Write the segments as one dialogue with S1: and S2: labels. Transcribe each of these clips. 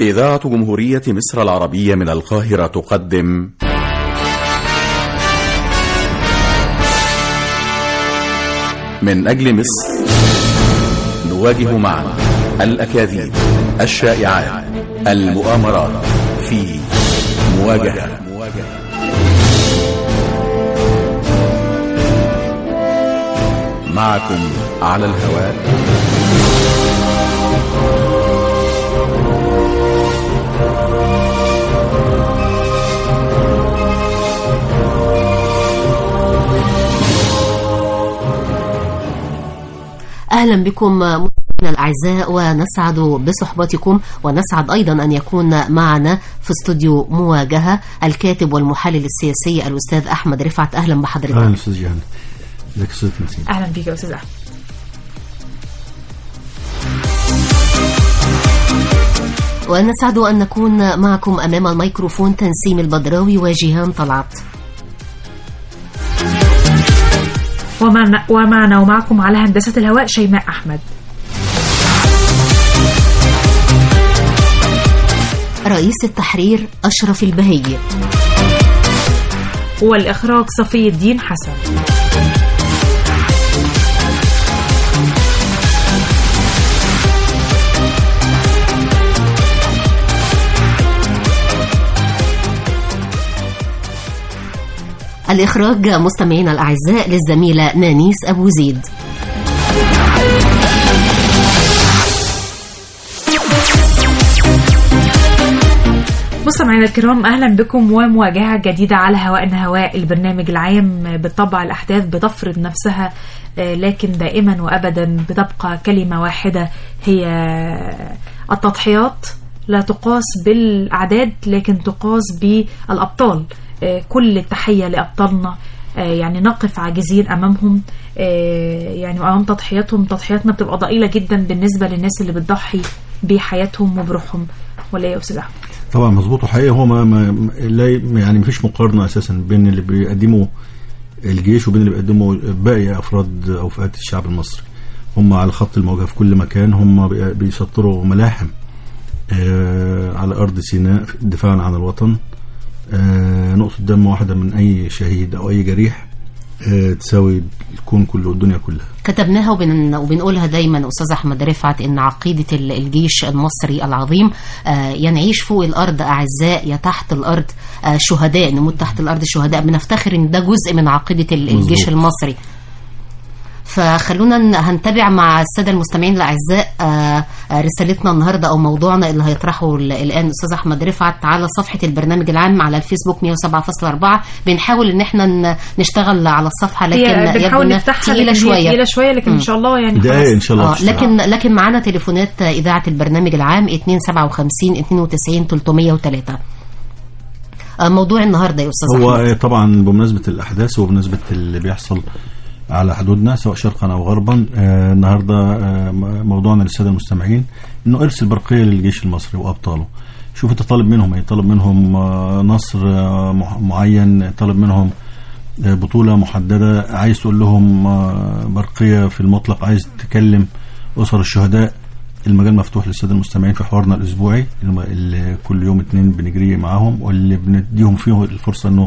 S1: إذاعة جمهورية مصر العربية من القاهرة تقدم من أجل مصر نواجه معا الأكاذيب الشائعات المؤامرات في مواجهة معكم على الهواء
S2: أهلا بكم مستمعينا الأعزاء ونسعد بصحبتكم ونسعد أيضا أن يكون معنا في استوديو مواجهة الكاتب والمحلل السياسي الأستاذ أحمد رفعت أهلا بحضرتك
S3: اهلا استاذ جيهان ازيك يا استاذ نسيم
S4: اهلا بيك يا استاذ احمد
S2: ونسعد أن نكون معكم أمام الميكروفون تنسيم البدراوي وجيهان طلعت
S4: ومعنا, ومعنا ومعكم على هندسة الهواء شيماء أحمد
S2: رئيس التحرير أشرف البهي
S4: والإخراج صفي الدين حسن
S2: الإخراج مستمعينا الأعزاء للزميلة نانيس أبو زيد
S4: مستمعينا الكرام اهلا بكم ومواجهه جديده على هوائنا هواء البرنامج العام بالطبع الاحداث بتفرض نفسها آه، لكن دائما وابدا بتبقى كلمه واحده هي التضحيات لا تقاس بالاعداد لكن تقاس بالابطال آه، كل التحيه لابطالنا آه، يعني نقف عاجزين امامهم آه، يعني امام تضحياتهم تضحياتنا بتبقى ضئيله جدا بالنسبه للناس اللي بتضحي بحياتهم وبروحهم ولا ايه يا استاذ احمد
S3: طبعا مظبوط وحقيقي هو ما, ما لا يعني ما فيش مقارنه اساسا بين اللي بيقدمه الجيش وبين اللي بيقدمه باقي افراد او فئات الشعب المصري هم على خط المواجهه في كل مكان هم بي- بيسطروا ملاحم آه على ارض سيناء دفاعا عن الوطن آه نقطه دم واحده من اي شهيد او اي جريح آه تساوي الكون كله والدنيا كلها
S2: كتبناها وبن... وبنقولها دايما أستاذ أحمد رفعت إن عقيدة ال- الجيش المصري العظيم آه، يا نعيش فوق الأرض أعزاء يا تحت الأرض آه، شهداء نموت تحت الأرض شهداء بنفتخر إن ده جزء من عقيدة ال- الجيش
S3: مظبوط.
S2: المصري فخلونا ن- هنتابع مع السادة المستمعين الأعزاء آه، آه، رسالتنا النهاردة أو موضوعنا اللي هيطرحه ال- الآن أستاذ أحمد رفعت على صفحة البرنامج العام على الفيسبوك 107.4 بنحاول إن احنا ن- نشتغل على الصفحة لكن
S4: هي
S2: يبدو
S4: بنحاول
S2: إنها
S4: نفتحها
S2: تقيلة
S4: لكن هي
S2: شوية
S4: تقيله شويه لكن ان شاء الله يعني
S3: دقايق ان
S4: خلاص
S3: شاء الله
S2: اه
S3: تشتغل.
S2: لكن لكن معانا تليفونات اذاعه البرنامج العام 257 92 303 آه، موضوع النهارده يا استاذ
S3: هو
S2: احمد
S3: آه، طبعا بمناسبة الأحداث وبمناسبة اللي بيحصل على حدودنا سواء شرقا أو غربا آه النهاردة آه م- موضوعنا للسادة المستمعين إنه إرسل برقية للجيش المصري وأبطاله شوف أنت طالب منهم إيه طالب منهم آه نصر آه مح- معين طالب منهم آه بطولة محددة عايز تقول لهم آه برقية في المطلق عايز تكلم أسر الشهداء المجال مفتوح للساده المستمعين في حوارنا الاسبوعي الم- اللي كل يوم اتنين بنجري معاهم واللي بنديهم فيه الفرصه انه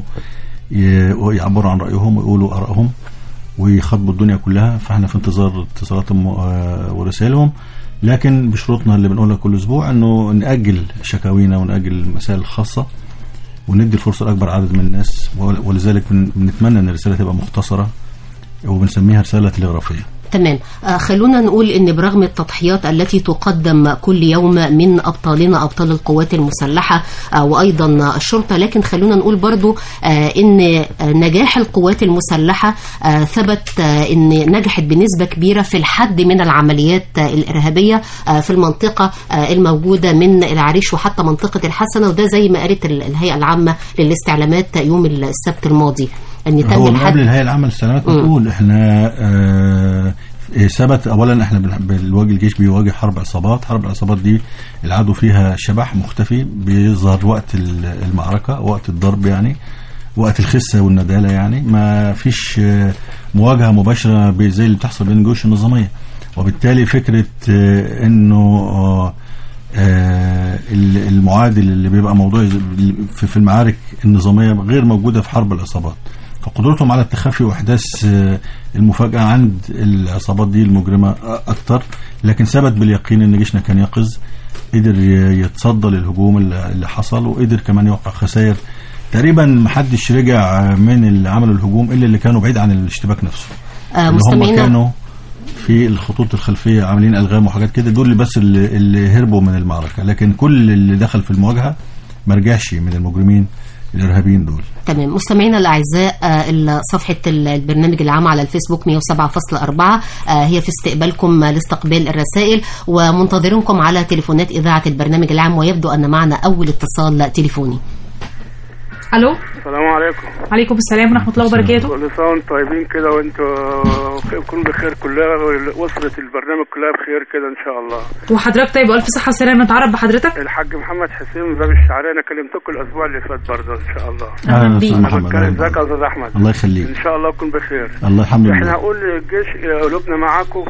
S3: ي- يعبروا عن رايهم ويقولوا ارائهم ويخاطبوا الدنيا كلها فاحنا في انتظار اتصالاتهم آه، ورسائلهم لكن بشروطنا اللي بنقولها كل اسبوع انه ناجل شكاوينا وناجل المسائل الخاصه وندي الفرصه لاكبر عدد من الناس ول- ولذلك بن- بنتمنى ان الرساله تبقى مختصره وبنسميها رساله تلغرافيه
S2: تمام آه، خلونا نقول ان برغم التضحيات التي تقدم كل يوم من ابطالنا ابطال القوات المسلحه آه، وايضا الشرطه لكن خلونا نقول برضو آه، ان آه، نجاح القوات المسلحه آه، ثبت آه، ان نجحت بنسبه كبيره في الحد من العمليات آه، الارهابيه آه، في المنطقه آه، الموجوده من العريش وحتى منطقه الحسنه وده زي ما قالت ال- الهيئه العامه للاستعلامات يوم السبت الماضي ان تم
S3: هو من
S2: الحد
S3: قبل الهيئه العامه للسلامات بتقول احنا آه إيه ثبت اولا احنا بن- بالواجه الجيش بيواجه حرب عصابات حرب العصابات دي العدو فيها شبح مختفي بيظهر وقت ال- المعركه وقت الضرب يعني وقت الخسه والنداله يعني ما فيش آه، مواجهه مباشره ب- زي اللي بتحصل بين الجيوش النظاميه وبالتالي فكره آه، انه آه، آه، ال- المعادل اللي بيبقى موضوع ز- في في المعارك النظاميه غير موجوده في حرب العصابات فقدرتهم على التخفي واحداث آه، المفاجاه عند العصابات دي المجرمه أ- اكتر لكن ثبت باليقين ان جيشنا كان يقظ قدر ي- يتصدى للهجوم اللي اللي حصل وقدر كمان يوقع خسائر تقريبا محدش رجع من اللي عملوا الهجوم الا اللي كانوا بعيد عن الاشتباك نفسه
S2: آه،
S3: اللي هم
S2: مستمعينا
S3: كانوا في الخطوط الخلفيه عاملين الغام وحاجات كده دول اللي بس اللي, اللي هربوا من المعركه لكن كل اللي دخل في المواجهه ما رجعش من المجرمين الارهابيين دول
S2: تمام مستمعينا الاعزاء آه، ال- صفحه ال- البرنامج العام على الفيسبوك 107.4 آه، هي في استقبالكم آه، لاستقبال الرسائل ومنتظرينكم على تليفونات اذاعه البرنامج العام ويبدو ان معنا اول اتصال تليفوني
S4: الو
S5: السلام عليكم
S4: عليكم السلام ورحمه الله وبركاته
S5: كل سنه وانتم طيبين كده وانتوا تكونوا بخير كلها واسره البرنامج كلها بخير كده ان شاء الله
S4: وحضرتك طيب والف صحه وسلامه نتعرف بحضرتك
S5: الحاج محمد حسين من باب الشعريه انا كلمتكم الاسبوع اللي فات برضه ان شاء الله
S4: أهلا بيك.
S3: أستاذ
S5: انا
S3: محمد
S5: بتكلم
S3: أهلا
S5: ازيك يا
S3: بيك.
S5: استاذ احمد
S3: الله يخليك
S5: ان شاء الله تكون بخير
S3: الله الحمد
S5: احنا
S3: لله
S5: هقول للجيش قلوبنا معاكم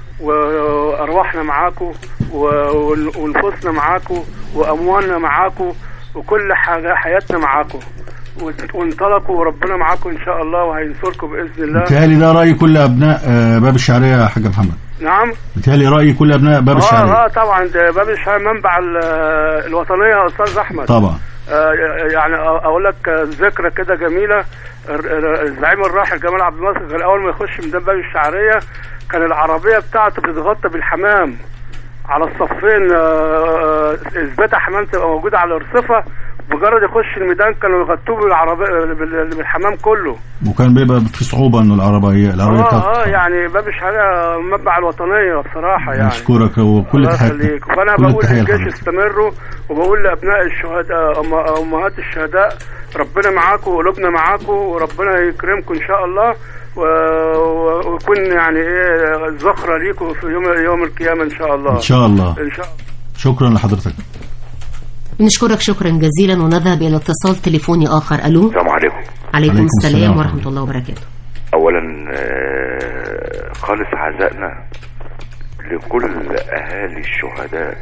S5: وارواحنا معاكم و- ونفوسنا معاكم واموالنا معاكم وكل حاجه حياتنا معاكم وانت- وانطلقوا وربنا معاكم ان شاء الله وهينصركم باذن الله
S3: بيتهيألي ده راي كل ابناء آه، باب الشعريه يا حاج محمد
S5: نعم
S3: بيتهيألي راي كل ابناء باب
S5: اه
S3: الشعريه
S5: اه طبعا ده باب الشعر منبع ال- الوطنيه يا استاذ احمد
S3: طبعا
S5: آه يعني اقول لك آه، ذكرى كده جميله الر- الر- الزعيم الراحل جمال عبد الناصر كان اول ما يخش من باب الشعريه كان العربيه بتاعته بتتغطى بالحمام على الصفين آه، اثبات حمام تبقى موجوده على الارصفه مجرد يخش الميدان كانوا يغطوه بالعربيه بال- بالحمام كله
S3: وكان بيبقى في صعوبه انه العربيه العربيه
S5: اه
S3: بتاعته
S5: اه يعني باب الشعريه منبع الوطنيه بصراحه يعني
S3: نشكرك وكل
S5: الله
S3: تحيه
S5: يخليك فانا
S3: كل
S5: بقول
S3: التحيه
S5: للجيش
S3: لحضرتك
S5: استمروا وبقول لابناء الشهداء أم- امهات الشهداء ربنا معاكم وقلوبنا معاكم وربنا يكرمكم ان شاء الله و- و- ويكون يعني ايه ذخره ليكم في يوم يوم القيامه ان شاء الله
S3: ان شاء الله
S5: ان شاء الله
S3: شكرا لحضرتك
S2: بنشكرك شكرا جزيلا ونذهب الى اتصال تليفوني اخر الو
S6: السلام عليكم
S2: عليكم
S3: عليكم
S2: السلام
S3: السلام
S2: ورحمه الله وبركاته
S6: اولا آه، خالص عزائنا لكل اهالي الشهداء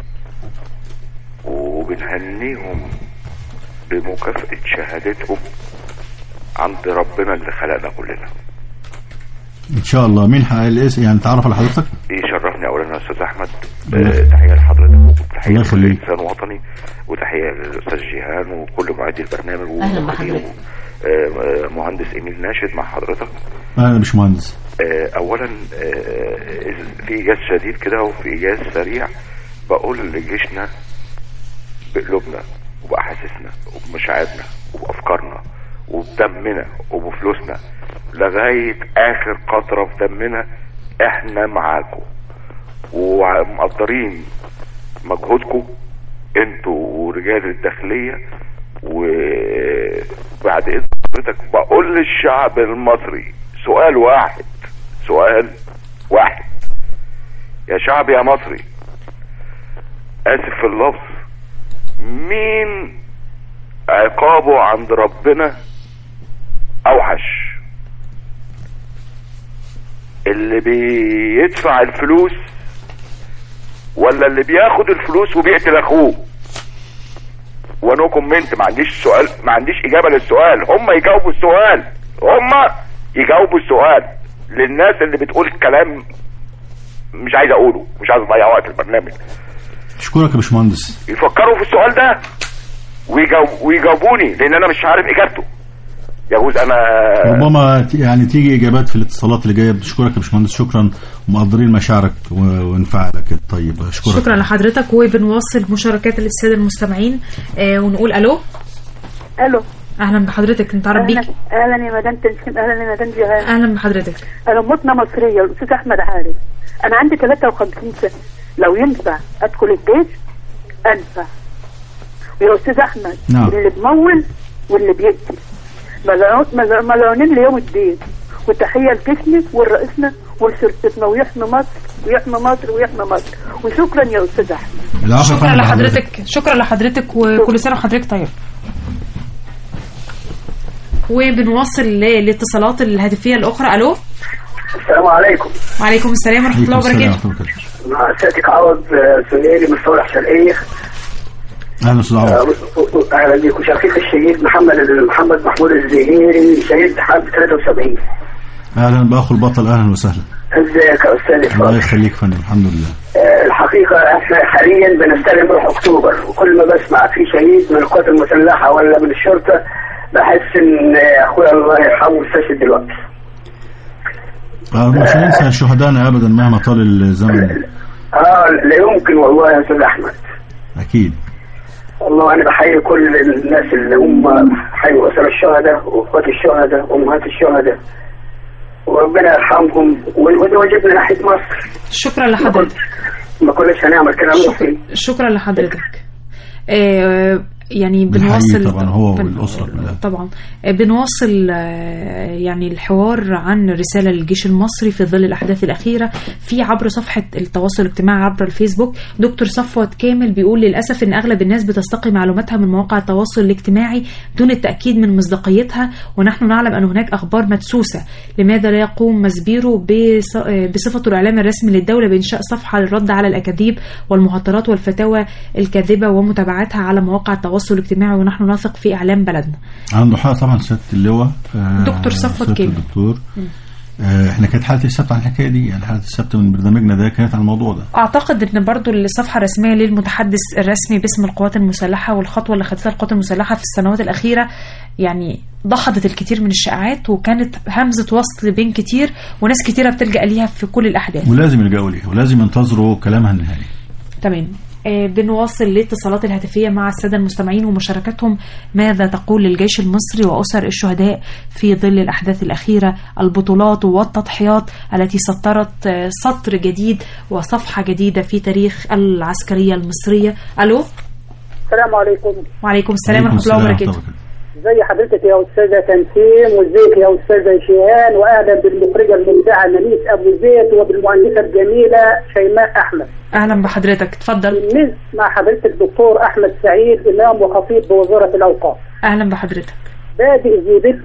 S6: وبنهنيهم بمكافأة شهادتهم عند ربنا اللي خلقنا كلنا
S3: ان شاء الله مين حق الاسم يعني تعرف على حضرتك
S6: يشرفني اولا يا استاذ احمد
S3: الله
S6: آه، تحيه لحضرتك وتحيه
S3: الله
S6: لكل
S3: يخليك.
S6: انسان وطني وتحيه للاستاذ جيهان وكل معدي البرنامج
S2: أهلا
S6: ومخرجين
S2: بحضرتك.
S6: آه، آه، مهندس ايميل ناشد مع حضرتك
S3: انا مش مهندس
S6: آه، اولا آه، في ايجاز شديد كده وفي ايجاز سريع بقول لجيشنا بقلوبنا وباحاسيسنا وبمشاعرنا وبافكارنا وبدمنا وبفلوسنا لغايه اخر قطره في دمنا احنا معاكم ومقدرين مجهودكم انتوا ورجال الداخليه وبعد اذن حضرتك بقول للشعب المصري سؤال واحد سؤال واحد يا شعب يا مصري اسف في اللفظ مين عقابه عند ربنا اوحش اللي بيدفع الفلوس ولا اللي بياخد الفلوس وبيقتل اخوه ونو كومنت ما عنديش سؤال ما عنديش اجابه للسؤال هم يجاوبوا السؤال هم يجاوبوا السؤال للناس اللي بتقول كلام مش عايز اقوله مش عايز اضيع وقت البرنامج
S3: اشكرك يا باشمهندس
S6: يفكروا في السؤال ده ويجاوب ويجاوبوني لان انا مش عارف اجابته يجوز انا
S3: ربما ت- يعني تيجي اجابات في الاتصالات اللي جايه بشكرك يا باشمهندس شكرا ومقدرين مشاعرك و- وانفعالك الطيب اشكرك
S4: شكرا لحضرتك وبنواصل مشاركات للساده المستمعين آه ونقول الو
S7: الو
S4: اهلا بحضرتك نتعرف
S7: اهلا
S4: بيك
S7: اهلا يا مدام تنسيم اهلا يا مدام جهاد
S4: اهلا بحضرتك
S7: انا مواطنه مصريه الاستاذ احمد عارف انا عندي 53 سنه لو ينفع ادخل الجيش انفع ويا استاذ احمد
S3: نعم.
S7: اللي بمول واللي بيقتل ملعون- ملع- ملعونين ليوم الدين وتحيه لجيشنا ولرئيسنا ولشرطتنا ويحمي مصر ويحمي مصر ويحمي مصر وشكرا يا استاذ احمد
S3: العفو يا
S4: شكرا
S3: فندم
S4: لحضرتك شكرا لحضرتك وكل سنه وحضرتك طيب وبنواصل للاتصالات الهاتفيه الاخرى الو
S5: السلام عليكم
S4: وعليكم السلام ورحمه
S3: عليكم
S4: الله
S3: السلام
S4: وبركاته
S3: ورحمة الله وبركاته.
S8: مع سيادتك عوض آه، سنيري من صالح شرقية
S3: اهلا استاذ
S8: آه،
S3: عوض
S8: و- و- أهلا بيك وشقيق الشهيد محمد محمد محمود الزهيري شهيد حرب 73
S3: اهلا باخو البطل اهلا وسهلا
S8: ازيك يا استاذ
S3: الله
S8: فاضل
S3: يخليك فندم الحمد لله
S8: آه، الحقيقة احنا حاليا بنستلم روح اكتوبر وكل ما بسمع في شهيد من القوات المسلحة ولا من الشرطة بحس ان آه، اخويا الله يرحمه مستشهد دلوقتي
S3: آه، مش هننسى شهدائنا ابدا مهما طال الزمن
S8: اه لا يمكن والله يا استاذ احمد
S3: اكيد
S8: والله انا بحيي كل الناس اللي هم حيوا اسر الشهداء واخوات الشهداء وامهات الشهداء وربنا يرحمهم و- وده واجبنا ناحيه مصر
S4: شكرا لحضرتك
S8: ما كناش هنعمل كلام مخفي
S4: شكرا لحضرتك آه، يعني
S3: بنحييه
S4: بنواصل
S3: طبعا هو
S4: بن-
S3: والاسره كلها
S4: طبعا آه، بنواصل آه، يعني الحوار عن رسالة للجيش المصري في ظل الأحداث الأخيرة في عبر صفحة التواصل الاجتماعي عبر الفيسبوك دكتور صفوت كامل بيقول للأسف إن أغلب الناس بتستقي معلوماتها من مواقع التواصل الاجتماعي دون التأكيد من مصداقيتها ونحن نعلم أن هناك أخبار مدسوسة لماذا لا يقوم مسبيرو بص- آه، بصفته الإعلام الرسمي للدولة بإنشاء صفحة للرد على الأكاذيب والمهاترات والفتاوى الكاذبة ومتابعتها على مواقع التواصل الاجتماعي ونحن نثق في إعلام بلدنا
S3: عنده حق طبعا سياده اللواء آه،
S4: دكتور صفوت
S3: سيادة
S4: كامل.
S3: الدكتور آه، احنا كانت حاله السبت عن الحكايه دي يعني حاله السبت من برنامجنا ده كانت عن الموضوع ده
S4: اعتقد ان برضو الصفحه الرسميه للمتحدث الرسمي باسم القوات المسلحه والخطوه اللي خدتها القوات المسلحه في السنوات الاخيره يعني دحضت الكثير من الشائعات وكانت همزه وصل بين كتير وناس كتيره بتلجا ليها في كل الاحداث
S3: ولازم يلجأوا ليها ولازم ينتظروا كلامها النهائي
S4: تمام آه، بنواصل الاتصالات الهاتفية مع السادة المستمعين ومشاركتهم ماذا تقول للجيش المصري وأسر الشهداء في ظل الأحداث الأخيرة البطولات والتضحيات التي سطرت آه، سطر جديد وصفحة جديدة في تاريخ العسكرية المصرية ألو
S7: السلام عليكم
S4: وعليكم السلام
S3: عليكم
S4: ورحمة الله
S3: السلام
S4: وبركاته
S3: وبركاته.
S7: زي حضرتك يا استاذه تنسيم وازيك يا استاذه شيهان واهلا بالمخرجه المبدعه نانيس ابو زيد وبالمهندسه الجميله شيماء احمد
S4: أهلا بحضرتك اتفضل
S7: بالنسبه مع حضرتك الدكتور احمد سعيد امام وخطيب بوزاره الاوقاف
S4: أهلا بحضرتك
S7: بادئ ذي بدء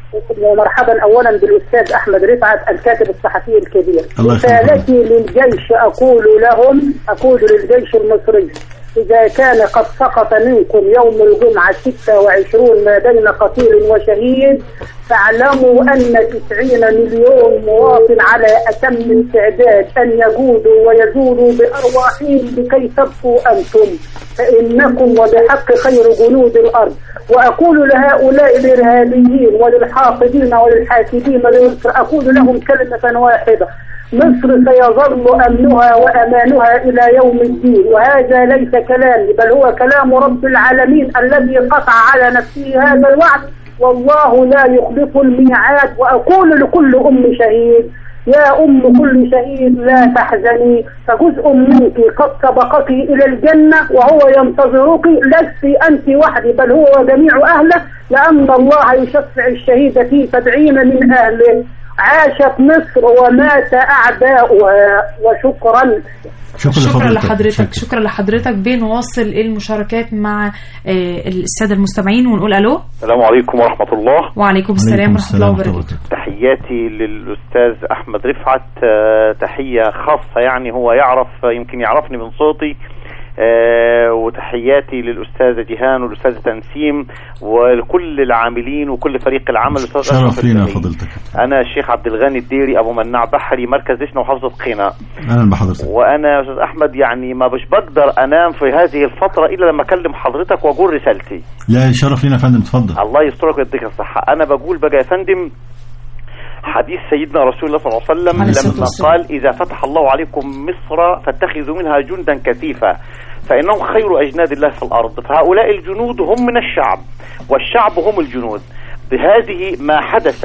S7: ومرحبا اولا بالاستاذ احمد رفعت الكاتب الصحفي الكبير
S3: الله يخليك.
S7: رسالتي للجيش اقول لهم اقول للجيش المصري إذا كان قد سقط منكم يوم الجمعة 26 ما بين قتيل وشهيد فاعلموا أن 90 مليون مواطن على أتم استعداد أن يجودوا ويزولوا بأرواحهم لكي تبقوا أنتم فإنكم وبحق خير جنود الأرض وأقول لهؤلاء الإرهابيين وللحاقدين وللحاسدين لمصر أقول لهم كلمة واحدة مصر سيظل أمنها وأمانها إلى يوم الدين وهذا ليس كلامي بل هو كلام رب العالمين الذي قطع على نفسه هذا الوعد والله لا يخلف الميعاد وأقول لكل أم شهيد يا أم كل شهيد لا تحزني فجزء منك قد سبقك إلى الجنة وهو ينتظرك لست أنت وحدي بل هو وجميع أهله لأن الله يشفع الشهيد في سبعين من أهله عاشت مصر ومات أعداؤها وشكرا
S3: شكرا,
S4: شكرا
S3: لفضيلتك.
S4: لحضرتك شكرا لحضرتك بنواصل المشاركات مع آه، السادة المستمعين ونقول ألو
S9: السلام عليكم ورحمة الله
S4: وعليكم السلام
S3: عليكم
S4: ورحمة الله
S3: السلام ورحمة
S4: وبركاته
S3: الله
S9: تحياتي للأستاذ أحمد رفعت آه، تحية خاصة يعني هو يعرف يمكن يعرفني من صوتي آه، وتحياتي للأستاذة جيهان والأستاذة تنسيم ولكل العاملين وكل فريق العمل الأستاذ
S3: شرف
S9: أشرف
S3: لينا
S9: السميع.
S3: فضيلتك
S9: أنا الشيخ عبد الغني الديري أبو مناع بحري مركز دشنا وحافظة قنا
S3: اهلا بحضرتك
S9: وأنا يا أستاذ أحمد يعني ما مش بقدر أنام في هذه الفترة إلا لما أكلم حضرتك وأقول رسالتي
S3: لا شرف لينا يا فندم اتفضل
S9: الله يسترك ويديك الصحة أنا بقول بقى يا فندم حديث سيدنا رسول الله صلى الله عليه وسلم
S4: عليه الصلاة
S9: لما
S4: والسلام.
S9: قال إذا فتح الله عليكم مصر فاتخذوا منها جندا كثيفا فإنهم خير أجناد الله في الأرض فهؤلاء الجنود هم من الشعب والشعب هم الجنود بهذه ما حدث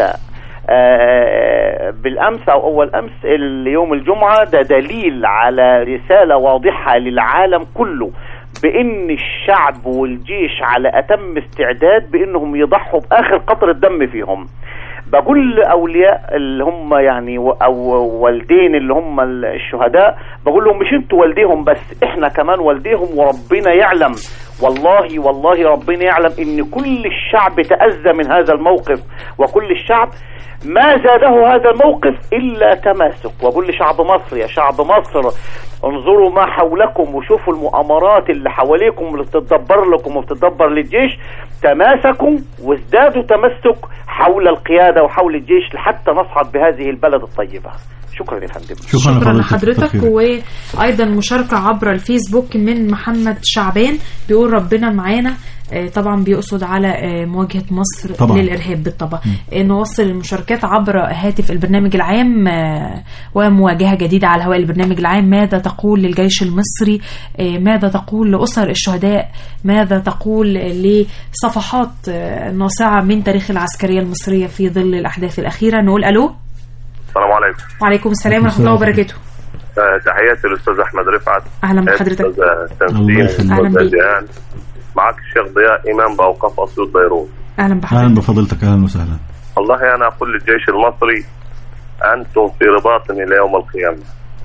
S9: آه، بالامس او اول امس اليوم الجمعه ده دليل على رساله واضحه للعالم كله بان الشعب والجيش على اتم استعداد بانهم يضحوا باخر قطره دم فيهم بقول لاولياء اللي هم يعني و- او والدين اللي هم الشهداء بقول لهم مش انتوا والديهم بس احنا كمان والديهم وربنا يعلم والله والله ربنا يعلم ان كل الشعب تأذى من هذا الموقف وكل الشعب ما زاده هذا الموقف الا تماسك وبقول لشعب مصر يا شعب مصر انظروا ما حولكم وشوفوا المؤامرات اللي حواليكم اللي بتتدبر لكم وبتتدبر للجيش تماسكوا وازدادوا تمسك حول القياده وحول الجيش حتى نصعد بهذه البلد الطيبه شكرا يا فندم
S3: شكرا,
S4: شكرا
S3: لحضرتك
S4: لحضرتك وايضا مشاركه عبر الفيسبوك من محمد شعبان بيقول ربنا معانا آه، طبعا بيقصد على آه، مواجهه مصر
S3: طبعاً.
S4: للارهاب بالطبع آه، نوصل المشاركات عبر هاتف البرنامج العام آه، ومواجهه جديده على هواء البرنامج العام ماذا تقول للجيش المصري آه، ماذا تقول لاسر الشهداء ماذا تقول لصفحات آه، ناصعه من تاريخ العسكريه المصريه في ظل الاحداث الاخيره نقول الو
S10: السلام عليكم
S4: وعليكم السلام ورحمه الله وبركاته
S10: آه، تحياتي للاستاذ احمد رفعت
S4: اهلا بحضرتك
S10: الاستاذ
S3: الله
S10: تنسيم
S3: يخليك.
S4: أهلا
S10: الاستاذ
S4: بيك.
S10: جيهان معك الشيخ ضياء امام باوقاف اسيوط بيروت
S4: اهلا
S3: اهلا
S4: بحضرتك
S3: بفضيلتك اهلا وسهلا
S10: والله انا اقول للجيش المصري انتم في رباط الى يوم القيامه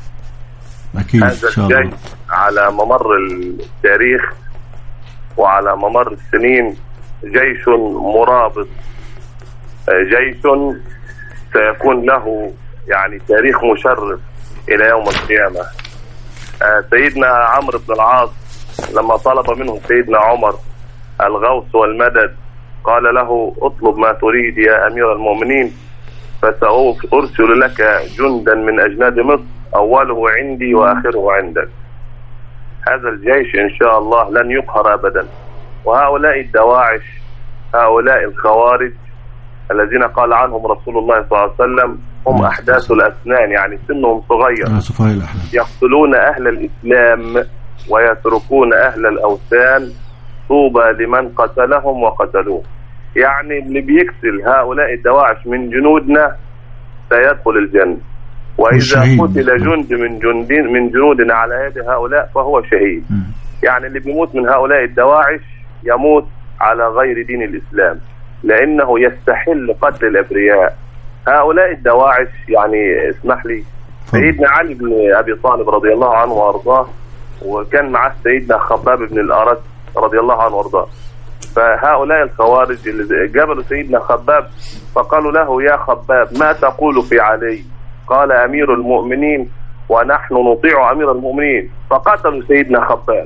S3: اكيد
S10: هذا
S3: ان شاء الله
S10: الجيش على ممر التاريخ وعلى ممر السنين جيش مرابط آه، جيش سيكون له يعني تاريخ مشرف الى يوم القيامه آه، سيدنا عمرو بن العاص لما طلب منه سيدنا عمر الغوث والمدد قال له اطلب ما تريد يا امير المؤمنين فسأرسل لك جندا من أجناد مصر أوله عندي وآخره عندك هذا الجيش إن شاء الله لن يقهر أبدا وهؤلاء الدواعش هؤلاء الخوارج الذين قال عنهم رسول الله صلى الله عليه وسلم هم أحداث الأسنان يعني سنهم صغير
S3: آه، سفهاء الاحلام
S10: يقتلون أهل الإسلام ويتركون أهل الأوثان طوبى لمن قتلهم وقتلوه يعني اللي بيقتل هؤلاء الدواعش من جنودنا سيدخل الجنة وإذا
S3: والشهيد.
S10: قتل جند من جند من جنودنا على يد هؤلاء فهو شهيد
S3: مم.
S10: يعني اللي بيموت من هؤلاء الدواعش يموت على غير دين الإسلام لأنه يستحل قتل الأبرياء هؤلاء الدواعش يعني اسمح لي سيدنا علي بن أبي طالب رضي الله عنه وأرضاه وكان معه سيدنا خباب بن الأرد رضي الله عنه وأرضاه فهؤلاء الخوارج اللي جبلوا سيدنا خباب فقالوا له يا خباب ما تقول في علي قال أمير المؤمنين ونحن نطيع أمير المؤمنين فقتلوا سيدنا خباب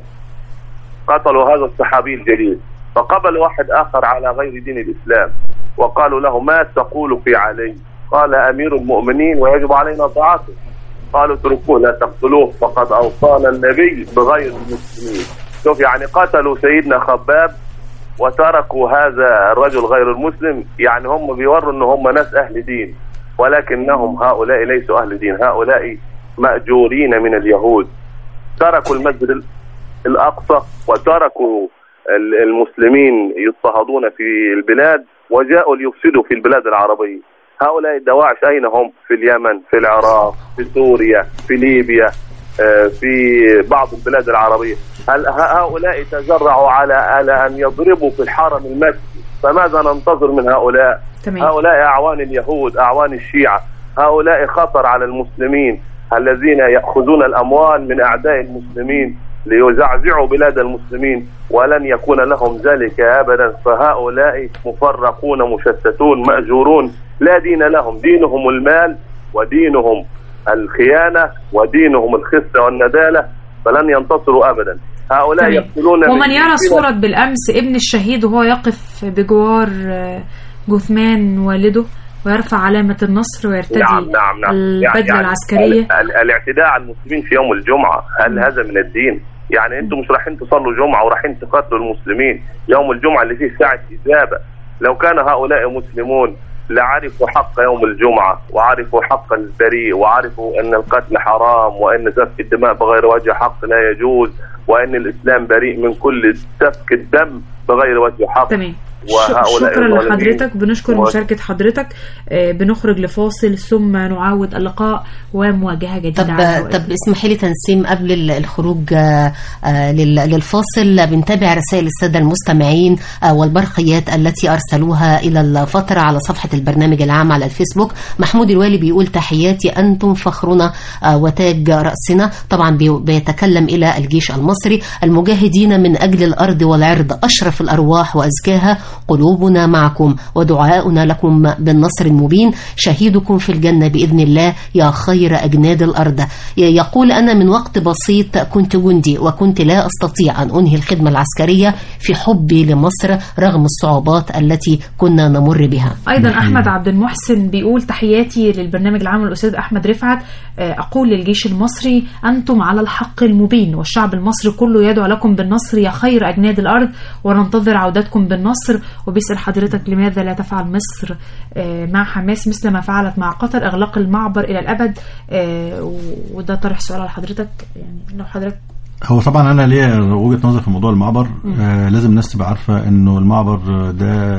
S10: قتلوا هذا الصحابي الجليل فقبل واحد آخر على غير دين الإسلام وقالوا له ما تقول في علي قال أمير المؤمنين ويجب علينا طاعته قالوا اتركوه لا تقتلوه فقد أوصانا النبي بغير المسلمين شوف يعني قتلوا سيدنا خباب وتركوا هذا الرجل غير المسلم يعني هم بيوروا ان هم ناس اهل دين ولكنهم هؤلاء ليسوا اهل دين هؤلاء ماجورين من اليهود تركوا المسجد ال- الاقصى وتركوا ال- المسلمين يضطهدون في البلاد وجاءوا ليفسدوا في البلاد العربيه هؤلاء الدواعش اين هم في اليمن في العراق في سوريا في ليبيا آه، في بعض البلاد العربيه هل ه- هؤلاء تجرعوا على على ان يضربوا في الحرم المكي فماذا ننتظر من هؤلاء
S4: تمام
S10: هؤلاء اعوان اليهود اعوان الشيعه هؤلاء خطر على المسلمين الذين ياخذون الاموال من اعداء المسلمين ليزعزعوا بلاد المسلمين ولن يكون لهم ذلك ابدا فهؤلاء مفرقون مشتتون ماجورون لا دين لهم دينهم المال ودينهم الخيانه ودينهم الخسه والنداله فلن ينتصروا ابدا هؤلاء
S4: تمام.
S10: يقتلون
S4: ومن
S10: من
S4: يرى
S10: جنسنا-
S4: صورة بالأمس ابن الشهيد وهو يقف بجوار آه، جثمان والده ويرفع علامة النصر ويرتدي
S10: نعم نعم نعم
S4: البدلة العسكرية
S10: ال- ال- الاعتداء على المسلمين في يوم الجمعة هل هذا من الدين؟ يعني انتم مش رايحين تصلوا جمعة ورايحين تقتلوا المسلمين يوم الجمعة اللي فيه ساعة إجابة لو كان هؤلاء مسلمون لعرفوا حق يوم الجمعة وعرفوا حق البريء وعرفوا أن القتل حرام وأن سفك الدماء بغير وجه حق لا يجوز وأن الإسلام بريء من كل سفك الدم بغير وجه حق
S4: تمام
S10: وهؤلاء
S4: شكرا
S10: الظالمين
S4: لحضرتك بنشكر
S10: و-
S4: مشاركة حضرتك آه، بنخرج لفاصل ثم نعاود اللقاء ومواجهة جديدة
S2: طب
S4: على الهواء.
S2: طب اسمحي لي تنسيم قبل ال- الخروج آه، آه، لل- للفاصل بنتابع رسائل الساده المستمعين آه، والبرقيات التي ارسلوها الى الفتره على صفحه البرنامج العام على الفيسبوك محمود الوالي بيقول تحياتي انتم فخرنا آه، وتاج راسنا طبعا بي- بيتكلم الى الجيش المصري المجاهدين من اجل الارض والعرض اشرف الارواح وازكاها قلوبنا معكم ودعاؤنا لكم بالنصر المبين شهيدكم في الجنه باذن الله يا خير اجناد الارض ي- يقول انا من وقت بسيط كنت جندي وكنت لا استطيع ان انهي الخدمه العسكريه في حبي لمصر رغم الصعوبات التي كنا نمر بها
S4: ايضا احمد عبد المحسن بيقول تحياتي للبرنامج العام الاستاذ احمد رفعت آه، اقول للجيش المصري انتم على الحق المبين والشعب المصري كله يدعو لكم بالنصر يا خير اجناد الارض وننتظر عودتكم بالنصر وبيسال حضرتك لماذا لا تفعل مصر آه، مع حماس مثل ما فعلت مع قطر اغلاق المعبر الى الابد آه، و- وده طرح سؤال على حضرتك يعني لو حضرتك
S3: هو طبعا انا ليا وجهه نظر في موضوع المعبر آه لازم الناس تبقى عارفه انه المعبر ده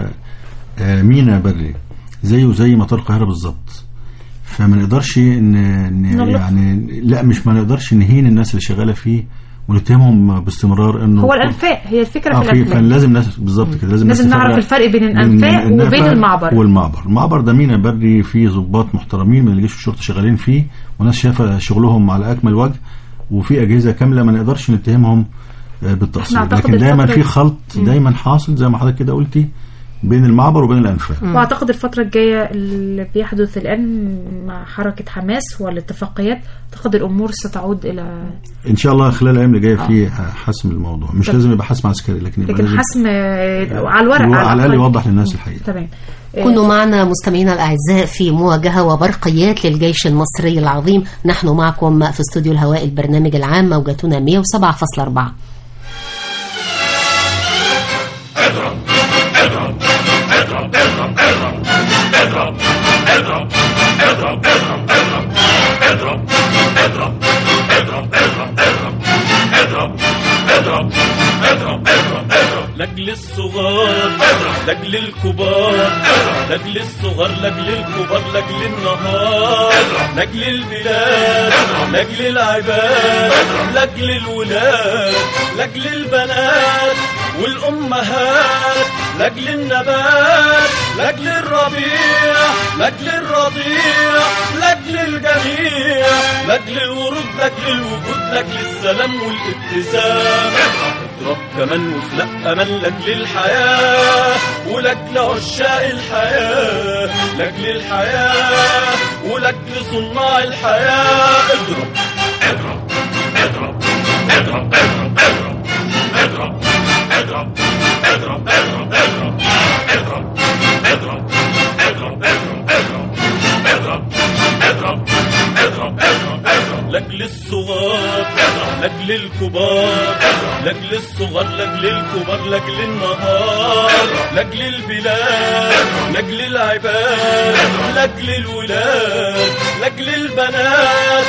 S3: آه مينا بري زيه زي مطار القاهره بالظبط فما نقدرش ان إن
S4: نغلق.
S3: يعني لا مش ما نقدرش نهين الناس اللي شغاله فيه ونتهمهم باستمرار انه
S4: هو الانفاق هي الفكره
S3: اه
S4: في
S3: في
S4: الانفاق
S3: فلازم ناس بالظبط كده لازم
S4: لازم
S3: الناس
S4: نعرف
S3: تفرق
S4: الفرق بين
S3: بين
S4: الانفاق
S3: النفق
S4: وبين المعبر
S3: والمعبر المعبر ده مينا بري فيه ضباط محترمين من الجيش والشرطه شغالين فيه وناس شايفه شغلهم على اكمل وجه وفي اجهزه كامله ما نقدرش نتهمهم آه، بالتقصير
S4: إحنا أعتقد
S3: لكن دايما
S4: الفترة
S3: في
S4: دي-
S3: خلط دايما حاصل زي ما حضرتك كده قلتي بين المعبر وبين الانفاق
S4: واعتقد الفترة الجاية اللي بيحدث الآن مع حركة حماس والاتفاقيات اعتقد الأمور ستعود إلى
S3: ان شاء الله خلال الايام اللي جايه في حسم الموضوع مش
S4: طب-
S3: لازم يبقى حسم عسكري لكن يبقى
S4: لكن
S3: لازم
S4: حسم آه، على الورق
S3: على الاقل
S4: الأقل.
S3: يوضح للناس الحقيقه
S4: تمام آه،
S2: كونوا معنا مستمعينا الأعزاء في مواجهة وبرقيات للجيش المصري العظيم نحن معكم في استوديو الهواء البرنامج العام موجتنا 107.4
S11: لاجل الصغار لاجل الكبار لاجل الصغار لاجل الكبار لاجل النهار لاجل البلاد لاجل العباد لاجل الولاد لاجل البنات والامهات لاجل النبات لاجل الربيع لاجل الرضيع لاجل الجميع لاجل الورود لاجل الوجود لاجل السلام والابتسام اضرب كمان وخلق امل لاجل الحياه ولاجل عشاق الحياه لاجل الحياه ولاجل صناع الحياه اضرب اضرب اضرب اضرب اضرب اضرب اضرب اضرب اضرب اضرب اضرب اضرب اضرب اضرب اضرب اضرب اضرب اضرب اضرب لاجل الصغار لاجل الكبار لاجل الصغار لاجل الكبار لاجل النهار لاجل البلاد لاجل العباد لاجل الولاد لاجل البنات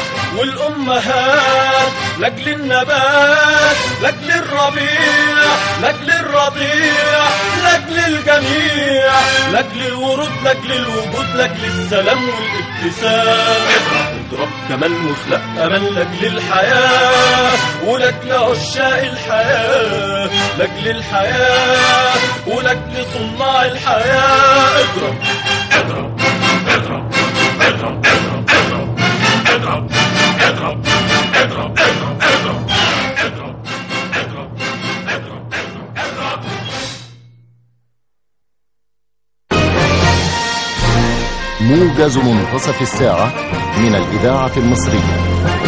S11: والامهات لاجل النبات لاجل الربيع لاجل الرضيع لاجل الجميع لاجل الورود لاجل الوجود لاجل السلام والابتسام اضرب كمان واخلق امل لاجل الحياه ولاجل عشاق الحياه لاجل الحياه ولاجل صناع الحياه اضرب اضرب اضرب اضرب اضرب اضرب اضرب اضرب اضرب اضرب اضرب اضرب اضرب اضرب اضرب
S12: موجز منتصف الساعة من الإذاعة المصرية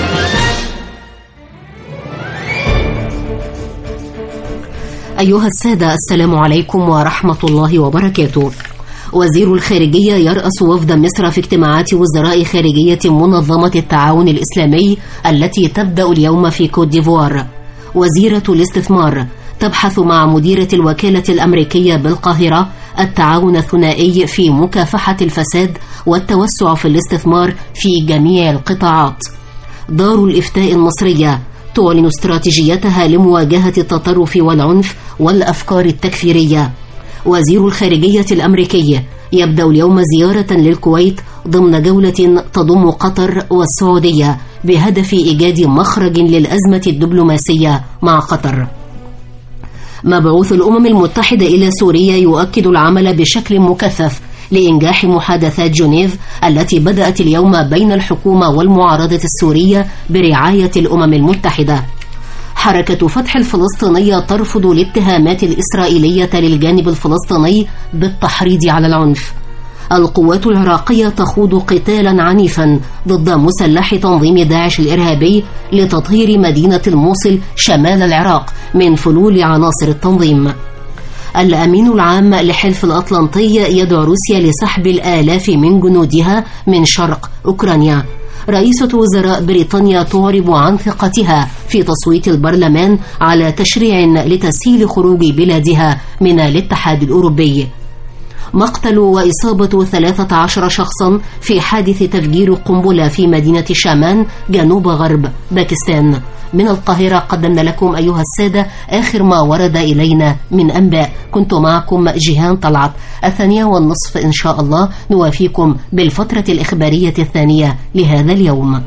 S2: أيها السادة السلام عليكم ورحمة الله وبركاته وزير الخارجية يرأس وفد مصر في اجتماعات وزراء خارجية منظمة التعاون الإسلامي التي تبدأ اليوم في كوت ديفوار وزيرة الاستثمار تبحث مع مديرة الوكالة الأمريكية بالقاهرة التعاون الثنائي في مكافحة الفساد والتوسع في الاستثمار في جميع القطاعات دار الإفتاء المصرية تعلن استراتيجيتها لمواجهة التطرف والعنف والأفكار التكفيرية وزير الخارجية الأمريكي يبدأ اليوم زيارة للكويت ضمن جولة تضم قطر والسعودية بهدف إيجاد مخرج للأزمة الدبلوماسية مع قطر مبعوث الأمم المتحدة إلى سوريا يؤكد العمل بشكل مكثف لإنجاح محادثات جنيف التي بدأت اليوم بين الحكومة والمعارضة السورية برعاية الأمم المتحدة حركة فتح الفلسطينية ترفض الاتهامات الإسرائيلية للجانب الفلسطيني بالتحريض على العنف القوات العراقية تخوض قتالا عنيفا ضد مسلح تنظيم داعش الإرهابي لتطهير مدينة الموصل شمال العراق من فلول عناصر التنظيم الأمين العام لحلف الأطلنطي يدعو روسيا لسحب الآلاف من جنودها من شرق أوكرانيا رئيسة وزراء بريطانيا تعرب عن ثقتها في تصويت البرلمان على تشريع لتسهيل خروج بلادها من الاتحاد الأوروبي مقتل وإصابة 13 شخصا في حادث تفجير قنبلة في مدينة شامان جنوب غرب باكستان من القاهرة قدمنا لكم أيها السادة آخر ما ورد إلينا من أنباء كنت معكم جيهان طلعت الثانية والنصف إن شاء الله نوافيكم بالفترة الإخبارية الثانية لهذا اليوم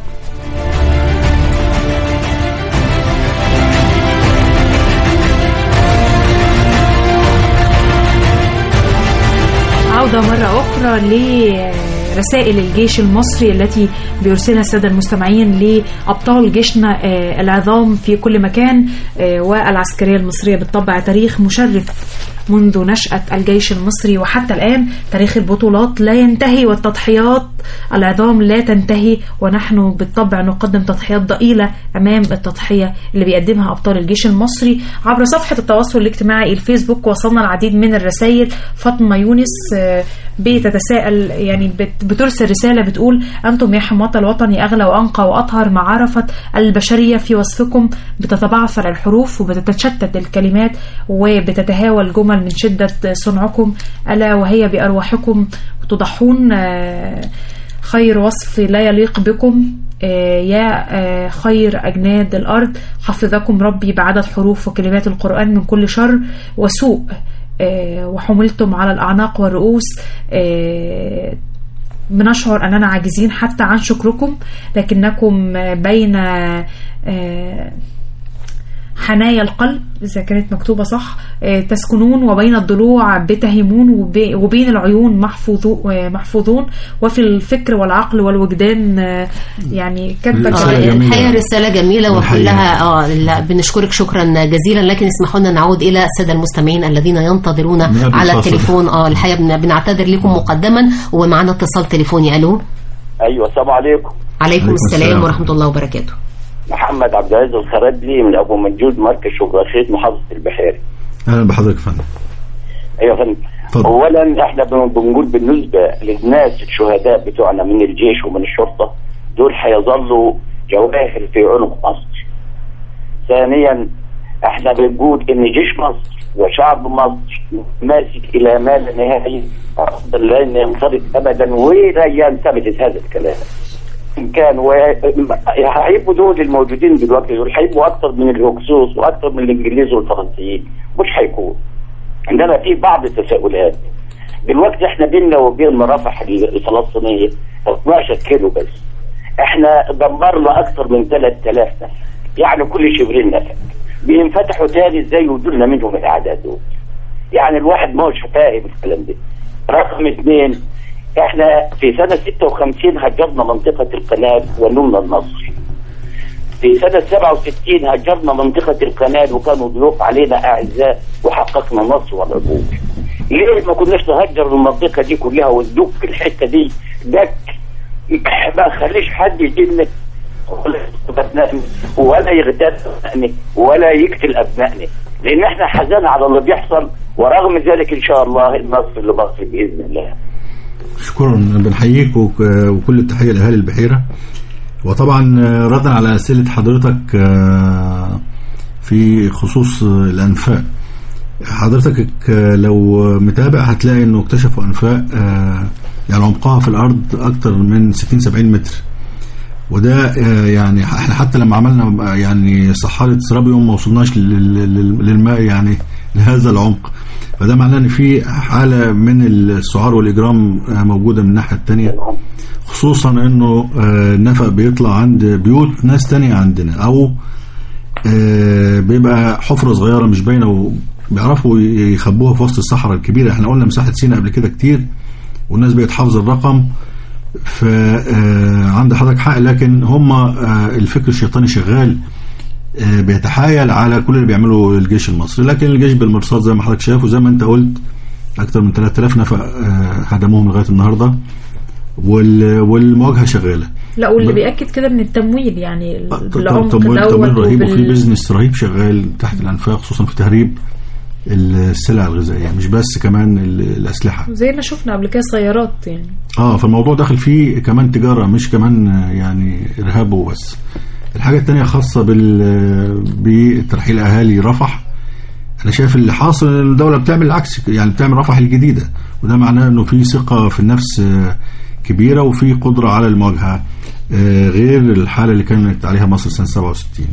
S4: عودة مرة أخرى لرسائل الجيش المصري التي بيرسلها السادة المستمعين لأبطال جيشنا آه، العظام في كل مكان آه، والعسكرية المصرية بالطبع تاريخ مشرف منذ نشأة الجيش المصري وحتى الآن تاريخ البطولات لا ينتهي والتضحيات العظام لا تنتهي ونحن بالطبع نقدم تضحيات ضئيلة أمام التضحية اللي بيقدمها أبطال الجيش المصري عبر صفحة التواصل الاجتماعي الفيسبوك وصلنا العديد من الرسائل فاطمة يونس آه، بتتساءل يعني بت- بترسل رسالة بتقول أنتم يا حماة الوطن أغلى وأنقى وأطهر ما عرفت البشرية في وصفكم بتتبعثر الحروف وبتتشتت الكلمات وبتتهاوى الجمل من شدة صنعكم ألا وهي بأرواحكم تضحون آه، خير وصف لا يليق بكم آه، يا آه، خير أجناد الأرض حفظكم ربي بعدد حروف وكلمات القرآن من كل شر وسوء آه، وحملتم على الأعناق والرؤوس آه، بنشعر أننا عاجزين حتى عن شكركم لكنكم آه، بين آه، حنايا القلب إذا كانت مكتوبة صح آه، تسكنون وبين الضلوع بتهمون وبي- وبين العيون محفوظو- آه، محفوظون وفي الفكر والعقل والوجدان آه، يعني كاتبة
S2: آه،
S4: كلام.
S2: الحقيقة رسالة جميلة
S3: والحقيقة.
S2: وكلها اه لا، بنشكرك شكرا جزيلا لكن اسمحوا لنا نعود إلى السادة المستمعين الذين ينتظرون
S3: من قبل
S2: على
S3: الفاصل.
S2: التليفون اه الحقيقة بن- بنعتذر لكم مقدما ومعنا اتصال تليفوني ألو
S13: ايوه السلام عليكم
S2: عليكم السلام ورحمة الله وبركاته
S13: محمد عبد العزيز الخردلي من ابو منجود مركز جغرافيه محافظه البحيري
S3: اهلا بحضرتك يا فندم
S13: ايوه يا فندم
S3: اتفضل.
S13: اولا احنا بن- بنقول بالنسبه للناس الشهداء بتوعنا من الجيش ومن الشرطه دول هيظلوا جواهر في عنق مصر ثانيا احنا بنقول ان جيش مصر وشعب مصر ماسك الى ما لا نهايه افضل لن ينفرد ابدا ولا ينثبت هذا الكلام ان كان و... هيبقوا دول الموجودين دلوقتي دول هيبقوا اكثر من الهكسوس واكثر من الانجليز والفرنسيين مش هيكون انما في بعض التساؤلات دلوقتي احنا بيننا وبين مرافح الفلسطينيه 12 كيلو بس احنا دمرنا اكثر من 3000 نفر يعني كل شبرين نفر بينفتحوا تاني ازاي ودولنا منهم الاعداد دول يعني الواحد ما هوش فاهم الكلام ده رقم اثنين احنا في سنة 56 هجرنا منطقة القنال ونمنا النصر في سنة 67 هجرنا منطقة القنال وكانوا ضيوف علينا أعزاء وحققنا النصر والعبور ليه ما كناش نهجر المنطقة دي كلها وندك الحتة دي دك ما خليش حد يجينا ولا يغتصب أبنائنا ولا يغتاب أبنائنا ولا يقتل أبنائنا لأن احنا حزان على اللي بيحصل ورغم ذلك إن شاء الله النصر لمصر بإذن الله
S3: شكرا بنحييك وك- وكل التحيه لاهالي البحيره وطبعا آه، ردا على اسئله حضرتك آه، في خصوص آه، الانفاق حضرتك آه، لو متابع هتلاقي انه اكتشفوا انفاق آه، يعني عمقها في الارض اكتر من 60 70 متر وده آه، يعني احنا حتى لما عملنا آه، يعني صحارة سرابيوم ما وصلناش لل- لل- للماء يعني لهذا العمق فده معناه ان في حاله من السعار والاجرام آه، موجوده من الناحيه الثانيه خصوصا انه آه، النفق بيطلع عند بيوت ناس تانية عندنا او آه، بيبقى حفره صغيره مش باينه وبيعرفوا يخبوها في وسط الصحراء الكبيره احنا قلنا مساحه سينا قبل كده كتير والناس بقت حافظه الرقم فعند حضرتك حق لكن هم آه، الفكر الشيطاني شغال آه، بيتحايل على كل اللي بيعمله الجيش المصري لكن الجيش بالمرصاد زي ما حضرتك شايف وزي ما انت قلت اكثر من 3000 نفق آه، هدموهم لغايه النهارده وال- والمواجهه شغاله
S4: لا واللي
S3: ب-
S4: بيأكد كده من التمويل يعني ال-
S3: طبعا
S4: بالعمق
S3: تمويل
S4: دوت
S3: تمويل رهيب وفي
S4: وبال-
S3: بزنس رهيب شغال تحت الانفاق خصوصا في تهريب السلع الغذائيه مش بس كمان ال- الاسلحه
S4: زي ما شفنا قبل كده سيارات يعني
S3: اه فالموضوع داخل فيه كمان تجاره مش كمان آه، يعني ارهاب وبس الحاجه الثانيه خاصه بال آه، بترحيل اهالي رفح انا شايف اللي حاصل ان الدوله بتعمل العكس يعني بتعمل رفح الجديده وده معناه انه في ثقه في النفس آه، كبيره وفي قدره على المواجهه آه، غير الحاله اللي كانت عليها مصر سنه 67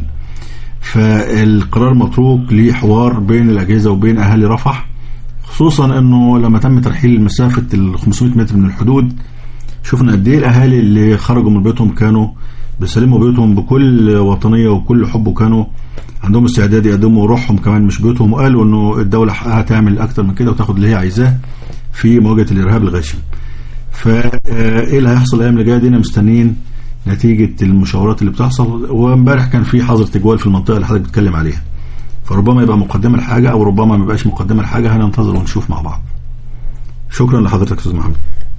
S3: فالقرار متروك لحوار بين الاجهزه وبين اهالي رفح خصوصا انه لما تم ترحيل مسافه ال 500 متر من الحدود شفنا قد ايه الاهالي اللي خرجوا من بيوتهم كانوا بيسلموا بيوتهم بكل وطنيه وكل حب وكانوا عندهم استعداد يقدموا روحهم كمان مش بيوتهم وقالوا انه الدوله حقها تعمل اكتر من كده وتاخد اللي هي عايزاه في مواجهه الارهاب الغاشم. فايه اللي هيحصل الايام اللي جايه دينا مستنيين نتيجه المشاورات اللي بتحصل وامبارح كان في حظر تجوال في المنطقه اللي حضرتك بتتكلم عليها. فربما يبقى مقدمه لحاجه او ربما ما يبقاش مقدمه لحاجه هننتظر ونشوف مع بعض. شكرا لحضرتك استاذ محمد.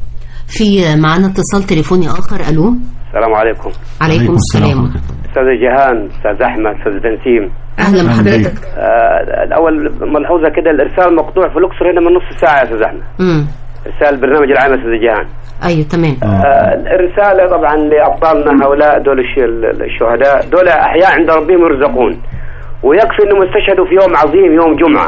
S2: في معانا اتصال تليفوني اخر الو
S14: السلام عليكم
S2: عليكم السلام
S14: استاذ جيهان استاذ احمد استاذ بنسيم
S2: اهلا بحضرتك
S14: آه الاول ملحوظه كده الارسال مقطوع في الاقصر هنا من نص ساعه يا استاذ احمد
S2: امم
S14: ارسال البرنامج العام يا استاذ جيهان
S2: ايوه تمام
S14: آه الرساله طبعا لابطالنا هؤلاء دول الش- الشهداء دول احياء عند ربهم يرزقون ويكفي انهم استشهدوا في يوم عظيم يوم جمعه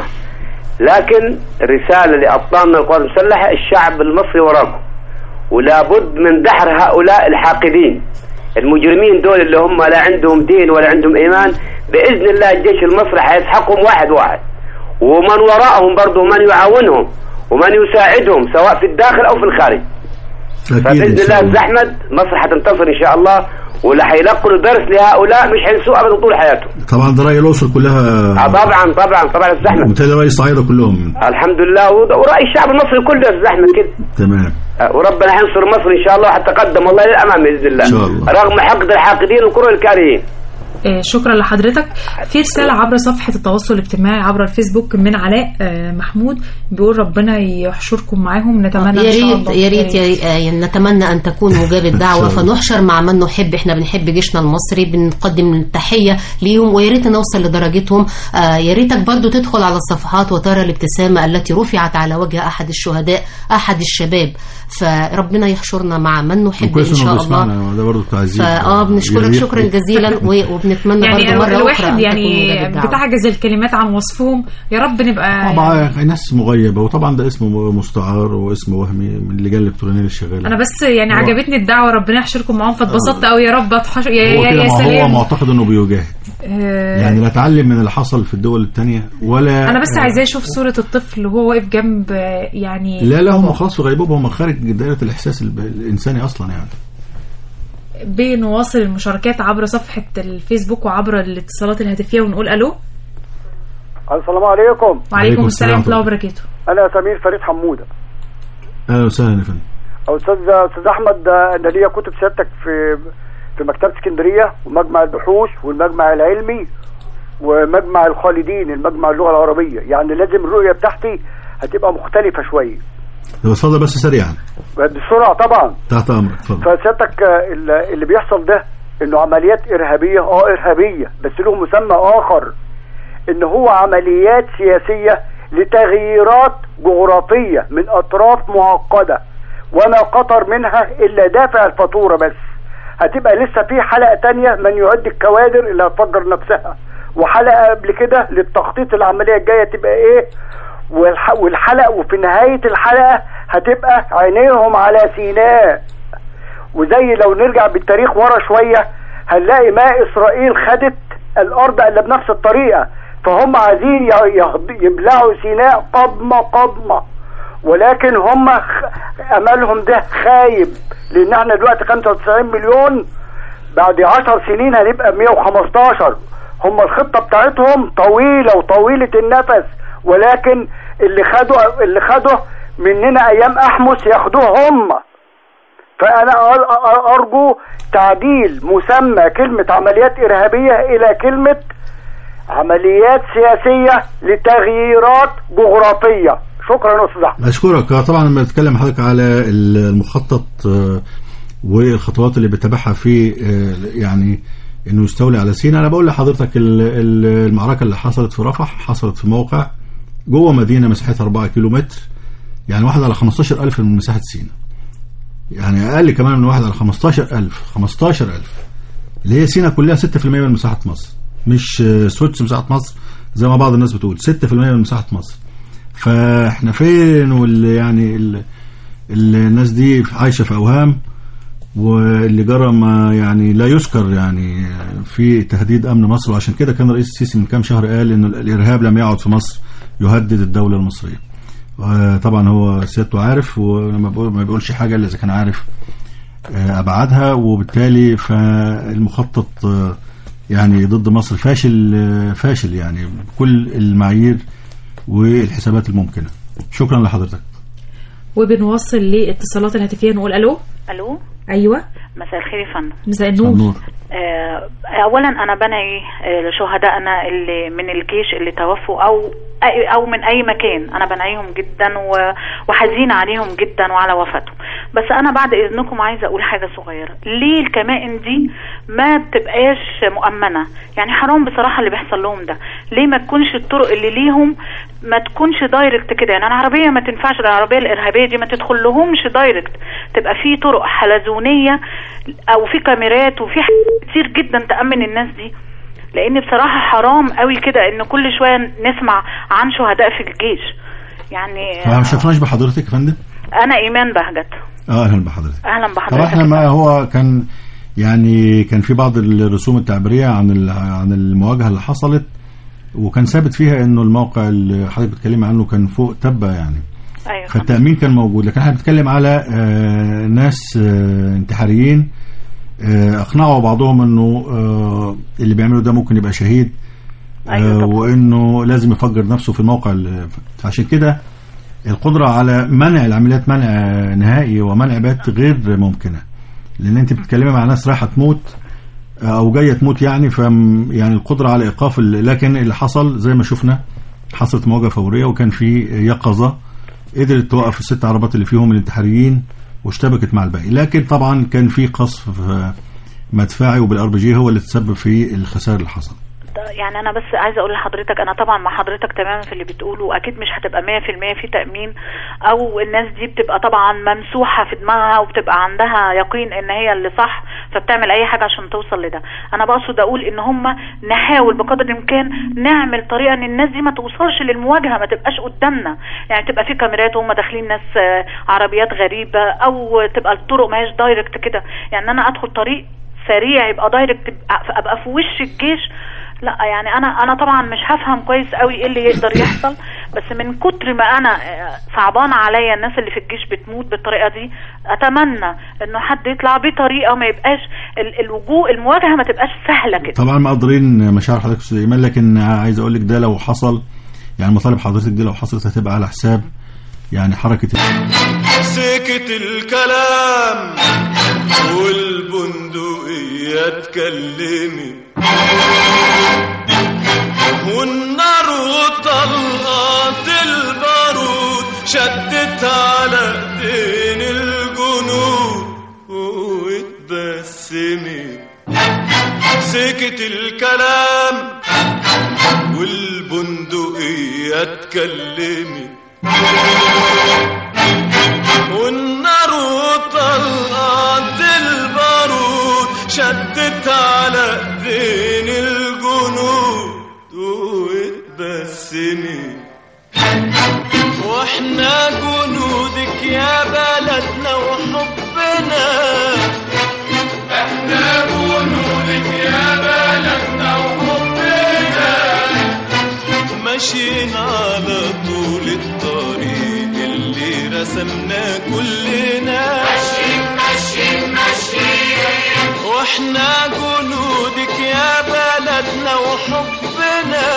S14: لكن رساله لابطالنا القوات المسلحه الشعب المصري وراكم ولا بد من دحر هؤلاء الحاقدين المجرمين دول اللي هم لا عندهم دين ولا عندهم ايمان باذن الله الجيش المصري حيسحقهم واحد واحد ومن وراءهم برضه من يعاونهم ومن يساعدهم سواء في الداخل او في الخارج
S3: اكيد
S14: فباذن
S3: إن شاء
S14: الله زحمد مصر حتنتصر ان شاء الله واللي حيلقوا درس لهؤلاء مش حينسوه ابدا طول حياتهم
S3: طبعا ده راي الاقصر كلها
S14: آه طبعا طبعا طبعا الزحمه
S3: وبالتالي راي الصعايده كلهم
S14: الحمد لله وراي الشعب المصري كله الزحمه كده
S3: تمام
S14: آه، وربنا حينصر مصر ان شاء الله وحتقدم والله للامام باذن الله
S3: إن شاء الله.
S14: رغم حقد الحاقدين والكره الكارهين
S4: آه، شكرا لحضرتك في رسالة عبر صفحة التواصل الاجتماعي عبر الفيسبوك من علاء آه، محمود بيقول ربنا يحشركم معاهم نتمنى
S2: يا
S4: ان شاء
S2: ريت
S4: الله
S2: يا ريت يا- آه، نتمنى ان تكون مجاب الدعوه فنحشر مع من نحب احنا بنحب جيشنا المصري بنقدم التحيه ليهم ويا ريت نوصل لدرجتهم آه، يا ريتك برضو تدخل على الصفحات وترى الابتسامه التي رفعت على وجه احد الشهداء احد الشباب فربنا يحشرنا مع من نحب
S3: كويس
S2: ان شاء
S3: انه
S2: الله
S3: بيسمعنا ده برضه تعزيز
S2: فاه بنشكرك
S3: يا ريت.
S2: شكرا جزيلا و- وبنتمنى
S4: يعني
S2: برضو مره
S4: الواحد
S2: اخرى أن
S4: يعني
S2: تكون مجاب الدعوة.
S4: بتعجز الكلمات عن وصفهم يا رب نبقى
S3: طبعا ناس مغيبه وطبعا ده اسم مستعار واسم وهمي من اللجان الالكترونيه اللي شغاله
S4: انا بس يعني
S3: هو-
S4: عجبتني الدعوه ربنا يحشركم معاهم فاتبسطت قوي يا رب اتحشر يا
S3: هو
S4: يا,
S3: كده
S4: يا
S3: ما هو
S4: سلام
S3: معتقد انه بيجاهد
S4: آه،
S3: يعني لا اتعلم من اللي حصل في الدول الثانيه ولا
S4: انا بس عايزاه اشوف صوره الطفل وهو واقف جنب آه، يعني
S3: لا لا هم خلاص في غيبوبه هم خارج دائره الاحساس الب- الانساني اصلا يعني
S4: بنواصل المشاركات عبر صفحه الفيسبوك وعبر الاتصالات الهاتفيه ونقول الو
S15: السلام عليكم
S4: وعليكم السلام ورحمه الله وبركاته
S15: انا سمير فريد حموده
S3: اهلا وسهلا يا فندم
S15: استاذ استاذ احمد آه، انا ليا كتب سيادتك في في مكتبه اسكندريه ومجمع البحوث والمجمع العلمي ومجمع الخالدين المجمع اللغه العربيه يعني لازم الرؤيه بتاعتي هتبقى مختلفه شويه
S3: طب اتفضل بس سريعا
S15: بسرعه طبعا
S3: تحت امرك اتفضل
S15: فسيادتك آه، ال- اللي بيحصل ده انه عمليات ارهابيه اه ارهابيه بس له مسمى اخر ان هو عمليات سياسيه لتغييرات جغرافيه من اطراف معقده وما قطر منها الا دافع الفاتوره بس هتبقى لسه في حلقه تانية من يعد الكوادر اللي هتفجر نفسها وحلقه قبل كده للتخطيط العمليه الجايه تبقى ايه والح- والحلقه وفي نهايه الحلقه هتبقى عينيهم على سيناء وزي لو نرجع بالتاريخ ورا شوية هنلاقي ما إسرائيل خدت الأرض إلا بنفس الطريقة فهم عايزين ي- يهض- يبلعوا سيناء قضمة قضمة ولكن هم خ- املهم ده خايب لان احنا دلوقتي 95 مليون بعد 10 سنين هنبقى 115 هم الخطة بتاعتهم طويلة وطويلة النفس ولكن اللي خدوا اللي خدوا مننا ايام احمس ياخدوه هم فانا أر- أر- ارجو تعديل مسمى كلمة عمليات ارهابية الى كلمة عمليات سياسية لتغييرات جغرافية شكرا يا استاذ احمد
S3: اشكرك آه، طبعا لما بتكلم حضرتك على المخطط آه، والخطوات اللي بيتبعها في آه، يعني انه يستولي على سيناء انا بقول لحضرتك ال- ال- المعركه اللي حصلت في رفح حصلت في موقع جوه مدينه مساحتها 4 كيلو متر يعني واحد على 15000 من مساحه سيناء يعني اقل كمان من واحد على 15000 15000 اللي هي سيناء كلها 6% من مساحه مصر مش آه، سدس مساحه مصر زي ما بعض الناس بتقول 6% من مساحه مصر فاحنا فين واللي يعني ال- ال- الناس دي عايشه في اوهام واللي جرى ما يعني لا يذكر يعني في تهديد امن مصر وعشان كده كان رئيس السيسي من كام شهر قال ان الارهاب لم يعد في مصر يهدد الدوله المصريه. طبعا هو سيادته عارف ولما بيقول ما بيقولش حاجه الا اذا كان عارف آه، ابعادها وبالتالي فالمخطط آه، يعني ضد مصر فاشل آه، فاشل يعني بكل المعايير والحسابات الممكنه. شكرا لحضرتك.
S4: وبنوصل لاتصالات الهاتفيه نقول الو
S16: الو
S4: ايوه
S16: مساء الخير يا فندم
S4: مساء النور
S16: آه، اولا انا بنعي آه، لشهدائنا اللي من الجيش اللي توفوا او أي- او من اي مكان انا بنعيهم جدا و- وحزينه عليهم جدا وعلى وفاتهم بس انا بعد اذنكم عايزه اقول حاجه صغيره ليه الكمائن دي ما تبقاش مؤمنه يعني حرام بصراحه اللي بيحصل لهم ده ليه ما تكونش الطرق اللي ليهم ما تكونش دايركت كده يعني العربيه ما تنفعش العربيه الارهابيه دي ما تدخل لهمش دايركت تبقى في طرق حلزونيه او في كاميرات وفي حاجات كتير جدا تامن الناس دي لان بصراحه حرام قوي كده ان كل شويه نسمع عن شهداء في الجيش يعني
S3: فما شفناش بحضرتك يا فندم؟
S16: انا ايمان بهجت
S3: اه اهلا بحضرتك.
S16: اهلا
S3: طبعا
S16: بحضرتك
S3: احنا ما هو كان يعني كان في بعض الرسوم التعبيريه عن ال- عن المواجهه اللي حصلت وكان ثابت فيها انه الموقع اللي حضرتك بتتكلم عنه كان فوق تبه يعني
S16: ايوه
S3: فالتامين كان موجود لكن احنا بنتكلم على آه، ناس آه، انتحاريين آه، اقنعوا بعضهم انه آه، اللي بيعمله ده ممكن يبقى شهيد آه، وانه لازم يفجر نفسه في الموقع اللي- عشان كده القدرة على منع العمليات منع نهائي ومنع بات غير ممكنة لأن أنت بتتكلمي مع ناس رايحة تموت أو جاية تموت يعني ف يعني القدرة على إيقاف ال- لكن اللي حصل زي ما شفنا حصلت مواجهة فورية وكان في يقظة قدرت توقف الست عربات اللي فيهم الانتحاريين واشتبكت مع الباقي لكن طبعا كان في قصف آه، مدفعي وبالار بي جي هو اللي تسبب في الخسائر اللي حصل
S16: يعني انا بس عايزه اقول لحضرتك انا طبعا مع حضرتك تماما في اللي بتقوله واكيد مش هتبقى 100% في تامين او الناس دي بتبقى طبعا ممسوحه في دماغها وبتبقى عندها يقين ان هي اللي صح فبتعمل اي حاجه عشان توصل لده انا بقصد اقول ان هم نحاول بقدر الامكان نعمل طريقه ان الناس دي ما توصلش للمواجهه ما تبقاش قدامنا يعني تبقى في كاميرات وهم داخلين ناس آه، عربيات غريبه او تبقى الطرق ما هيش دايركت كده يعني انا ادخل طريق سريع يبقى دايركت ابقى ابقى في وش الجيش لا يعني انا انا طبعا مش هفهم كويس قوي ايه اللي يقدر يحصل بس من كتر ما انا آه، صعبان عليا الناس اللي في الجيش بتموت بالطريقه دي اتمنى انه حد يطلع بطريقه ما يبقاش ال- الوجوه المواجهه ما تبقاش سهله كده
S3: طبعا مقدرين مشاعر حضرتك استاذ ايمان لكن عايز اقول لك ده لو حصل يعني مطالب حضرتك دي لو حصلت هتبقى على حساب يعني حركه
S11: سكت الكلام والبندقية اتكلمت والنار وطلقات البارود شدت على ايدين الجنود واتبسمت سكت الكلام والبندقية اتكلمت والنار وطلقت البارود شدت على ايدين الجنود واتبسمت واحنا جنودك يا بلدنا وحبنا احنا جنودك يا بلدنا وحبنا ماشيين على طول الطريق اللي رسمناه كلنا ماشيين ماشيين ماشيين واحنا جنودك يا بلدنا وحبنا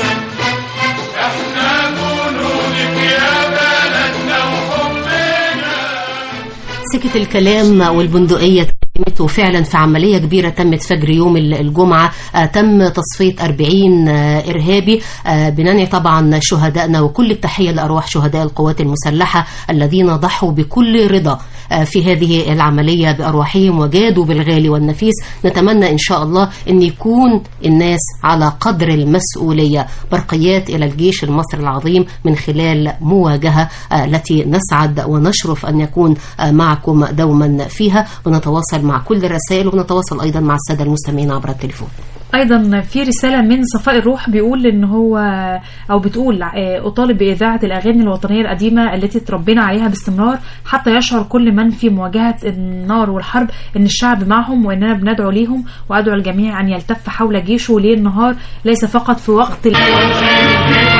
S11: احنا جنودك يا بلدنا وحبنا
S2: سكت الكلام والبندقية اتكلمت وفعلا في عملية كبيرة تمت فجر يوم ال- الجمعة آه، تم تصفية 40 آه، إرهابي آه، بننعي طبعا شهدائنا وكل التحية لأرواح شهداء القوات المسلحة الذين ضحوا بكل رضا آه، في هذه العملية بأرواحهم وجادوا بالغالي والنفيس نتمنى إن شاء الله أن يكون الناس على قدر المسؤولية برقيات إلى الجيش المصري العظيم من خلال مواجهة آه، التي نسعد ونشرف أن يكون آه، معكم دوما فيها ونتواصل مع كل الرسائل ونتواصل أيضا مع السادة المستمعين عبر التليفون
S4: ايضا في رساله من صفاء الروح بيقول ان هو او بتقول آه، اطالب باذاعه الاغاني الوطنيه القديمه التي تربينا عليها باستمرار حتى يشعر كل من في مواجهه النار والحرب ان الشعب معهم واننا بندعو ليهم وادعو الجميع ان يلتف حول جيشه ليل نهار ليس فقط في وقت ال-